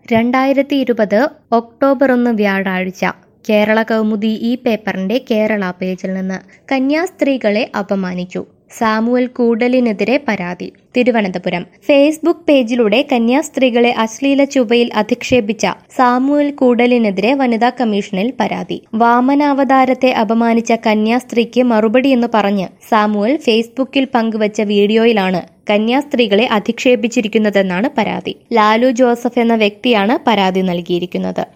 രണ്ടായിരത്തി ഇരുപത് ഒക്ടോബർ ഒന്ന് വ്യാഴാഴ്ച കേരള കൗമുദി ഈ പേപ്പറിന്റെ കേരള പേജിൽ നിന്ന് കന്യാസ്ത്രീകളെ അപമാനിച്ചു സാമുവൽ കൂടലിനെതിരെ പരാതി തിരുവനന്തപുരം ഫേസ്ബുക്ക് പേജിലൂടെ കന്യാസ്ത്രീകളെ അശ്ലീല ചുവയിൽ അധിക്ഷേപിച്ച സാമുവൽ കൂടലിനെതിരെ വനിതാ കമ്മീഷനിൽ പരാതി വാമനാവതാരത്തെ അപമാനിച്ച കന്യാസ്ത്രീക്ക് മറുപടിയെന്ന് പറഞ്ഞ് സാമുവൽ ഫേസ്ബുക്കിൽ പങ്കുവച്ച വീഡിയോയിലാണ് കന്യാസ്ത്രീകളെ അധിക്ഷേപിച്ചിരിക്കുന്നതെന്നാണ് പരാതി ലാലു ജോസഫ് എന്ന വ്യക്തിയാണ് പരാതി നൽകിയിരിക്കുന്നത്